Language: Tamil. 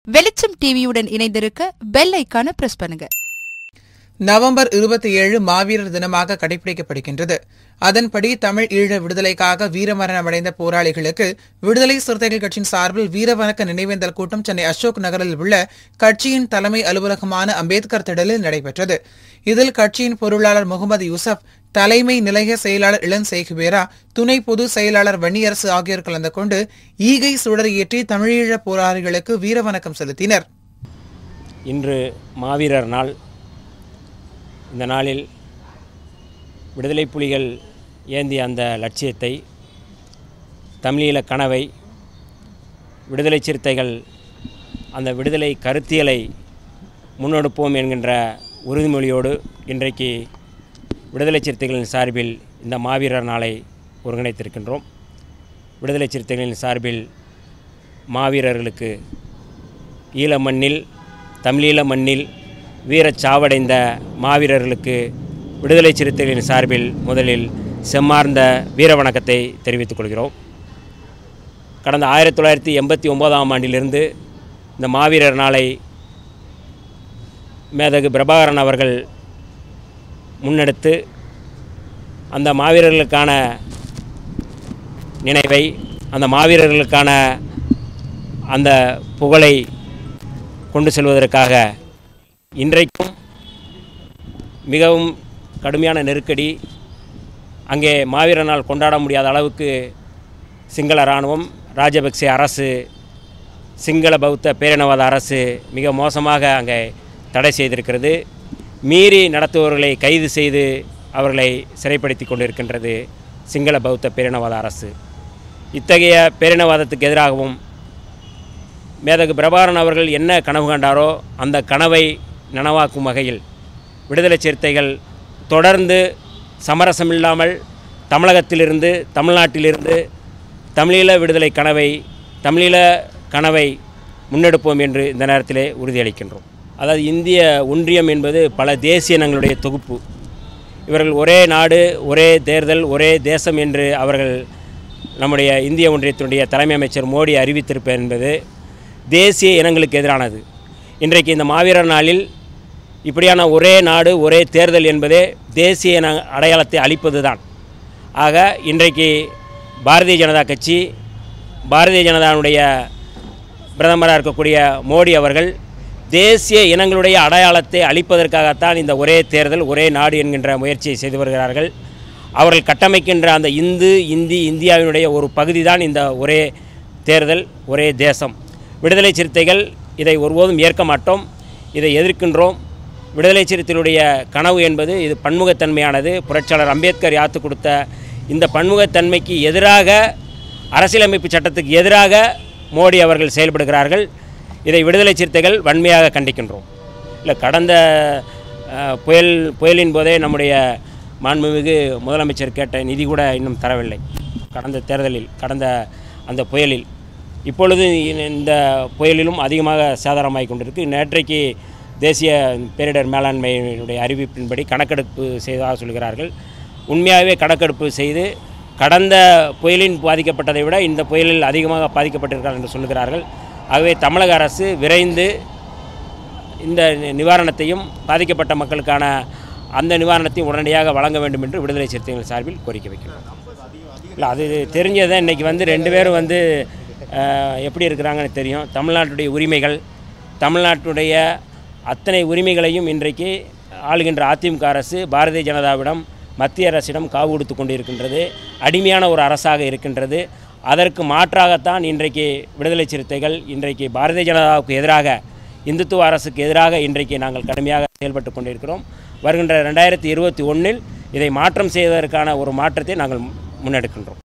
வெளிச்சம் டிவியுடன் இணைந்திருக்க பெல் ஐக்கான பிரஸ் பண்ணுங்க நவம்பர் இருபத்தி ஏழு மாவீரர் தினமாக கடைபிடிக்கப்படுகின்றது அதன்படி தமிழ் ஈழ விடுதலைக்காக வீரமரணமடைந்த போராளிகளுக்கு விடுதலை சிறுத்தைகள் கட்சியின் சார்பில் வீரவணக்க நினைவேந்தல் கூட்டம் சென்னை அசோக் நகரில் உள்ள கட்சியின் தலைமை அலுவலகமான அம்பேத்கர் திடலில் நடைபெற்றது இதில் கட்சியின் பொருளாளர் முகமது யூசப் தலைமை நிலைய செயலாளர் இளன் சேகுவேரா துணை பொதுச் செயலாளர் வன்னியரசு ஆகியோர் கலந்து கொண்டு ஈகை சுடர் ஏற்றி தமிழீழ போராளிகளுக்கு வீரவணக்கம் செலுத்தினர் இன்று மாவீரர் நாள் இந்த நாளில் விடுதலை புலிகள் ஏந்திய அந்த லட்சியத்தை தமிழீழ கனவை விடுதலை சிறுத்தைகள் அந்த விடுதலை கருத்தியலை முன்னெடுப்போம் என்கின்ற உறுதிமொழியோடு இன்றைக்கு விடுதலை சிறுத்தைகளின் சார்பில் இந்த மாவீரர் நாளை ஒருங்கிணைத்திருக்கின்றோம் விடுதலை சிறுத்தைகளின் சார்பில் மாவீரர்களுக்கு ஈழ மண்ணில் தமிழீழ மண்ணில் வீரச் சாவடைந்த மாவீரர்களுக்கு விடுதலை சிறுத்தைகளின் சார்பில் முதலில் செம்மார்ந்த வீர வணக்கத்தை தெரிவித்துக் கொள்கிறோம் கடந்த ஆயிரத்தி தொள்ளாயிரத்தி எண்பத்தி ஒம்போதாம் ஆண்டிலிருந்து இந்த மாவீரர் நாளை மேதகு பிரபாகரன் அவர்கள் முன்னெடுத்து அந்த மாவீரர்களுக்கான நினைவை அந்த மாவீரர்களுக்கான அந்த புகழை கொண்டு செல்வதற்காக இன்றைக்கும் மிகவும் கடுமையான நெருக்கடி அங்கே மாவீரர் நாள் கொண்டாட முடியாத அளவுக்கு சிங்கள இராணுவம் ராஜபக்சே அரசு சிங்கள பௌத்த பேரினவாத அரசு மிக மோசமாக அங்கே தடை செய்திருக்கிறது மீறி நடத்துபவர்களை கைது செய்து அவர்களை சிறைப்படுத்தி கொண்டிருக்கின்றது சிங்கள பௌத்த பேரினவாத அரசு இத்தகைய பேரினவாதத்துக்கு எதிராகவும் மேதகு பிரபாகரன் அவர்கள் என்ன கனவு கண்டாரோ அந்த கனவை நனவாக்கும் வகையில் விடுதலை சிறுத்தைகள் தொடர்ந்து சமரசமில்லாமல் தமிழகத்திலிருந்து தமிழ்நாட்டிலிருந்து தமிழீழ விடுதலை கனவை தமிழீழ கனவை முன்னெடுப்போம் என்று இந்த நேரத்திலே உறுதியளிக்கின்றோம் அதாவது இந்திய ஒன்றியம் என்பது பல தேசிய இனங்களுடைய தொகுப்பு இவர்கள் ஒரே நாடு ஒரே தேர்தல் ஒரே தேசம் என்று அவர்கள் நம்முடைய இந்திய ஒன்றியத்தினுடைய தலைமை அமைச்சர் மோடி அறிவித்திருப்பது என்பது தேசிய இனங்களுக்கு எதிரானது இன்றைக்கு இந்த மாவீரர் நாளில் இப்படியான ஒரே நாடு ஒரே தேர்தல் என்பதே தேசிய இன அடையாளத்தை அளிப்பது தான் ஆக இன்றைக்கு பாரதிய ஜனதா கட்சி பாரதிய ஜனதாவுடைய பிரதமராக இருக்கக்கூடிய மோடி அவர்கள் தேசிய இனங்களுடைய அடையாளத்தை அளிப்பதற்காகத்தான் இந்த ஒரே தேர்தல் ஒரே நாடு என்கின்ற முயற்சியை செய்து வருகிறார்கள் அவர்கள் கட்டமைக்கின்ற அந்த இந்து இந்தி இந்தியாவினுடைய ஒரு பகுதி தான் இந்த ஒரே தேர்தல் ஒரே தேசம் விடுதலை சிறுத்தைகள் இதை ஒருபோதும் ஏற்க மாட்டோம் இதை எதிர்க்கின்றோம் விடுதலை சிறுத்தைகளுடைய கனவு என்பது இது பன்முகத்தன்மையானது புரட்சியாளர் அம்பேத்கர் யாத்து கொடுத்த இந்த பன்முகத்தன்மைக்கு எதிராக அரசியலமைப்பு சட்டத்துக்கு எதிராக மோடி அவர்கள் செயல்படுகிறார்கள் இதை விடுதலை சிறுத்தைகள் வன்மையாக கண்டிக்கின்றோம் இல்லை கடந்த அஹ், புயல் புயலின் போதே நம்முடைய மாண்புமிகு முதலமைச்சர் கேட்ட நிதி கூட இன்னும் தரவில்லை கடந்த தேர்தலில் கடந்த அந்த புயலில் இப்பொழுது இந்த- இந்த புயலிலும் அதிகமாக சேதாரமாகிக் கொண்டிருக்கு நேற்றைக்கு தேசிய பேரிடர் மேலாண்மையினுடைய அறிவிப்பின்படி கணக்கெடுப்பு செய்ததாக சொல்கிறார்கள் உண்மையாகவே கணக்கெடுப்பு செய்து கடந்த புயலின் பாதிக்கப்பட்டதை விட இந்த புயலில் அதிகமாக பாதிக்கப்பட்டிருக்கிறார்கள் என்று சொல்லுகிறார்கள் ஆகவே தமிழக அரசு விரைந்து இந்த நி- நிவாரணத்தையும் பாதிக்கப்பட்ட மக்களுக்கான அந்த நிவாரணத்தையும் உடனடியாக வழங்க வேண்டும் என்று விடுதலை சிறுத்தைகள் சார்பில் கோரிக்கை வைக்கிறோம் இல்லை அது தெரிஞ்சதை இன்றைக்கி வந்து ரெண்டு பேரும் வந்து அஹ், எப்படி இருக்கிறாங்கன்னு தெரியும் தமிழ்நாட்டுடைய உரிமைகள் தமிழ்நாட்டுடைய அத்தனை உரிமைகளையும் இன்றைக்கு ஆளுகின்ற அதிமுக அரசு பாரதிய ஜனதாவிடம் மத்திய அரசிடம் காவு கொடுத்து கொண்டு இருக்கின்றது அடிமையான ஒரு அரசாக இருக்கின்றது அதற்கு மாற்றாகத்தான் இன்றைக்கு விடுதலை சிறுத்தைகள் இன்றைக்கு பாரதிய ஜனதாவுக்கு எதிராக இந்துத்துவ அரசுக்கு எதிராக இன்றைக்கு நாங்கள் கடுமையாக செயல்பட்டு கொண்டிருக்கிறோம் வருகின்ற ரெண்டாயிரத்தி இருபத்தி ஒன்றில் இதை மாற்றம் செய்வதற்கான ஒரு மாற்றத்தை நாங்கள் முன்னெடுக்கின்றோம்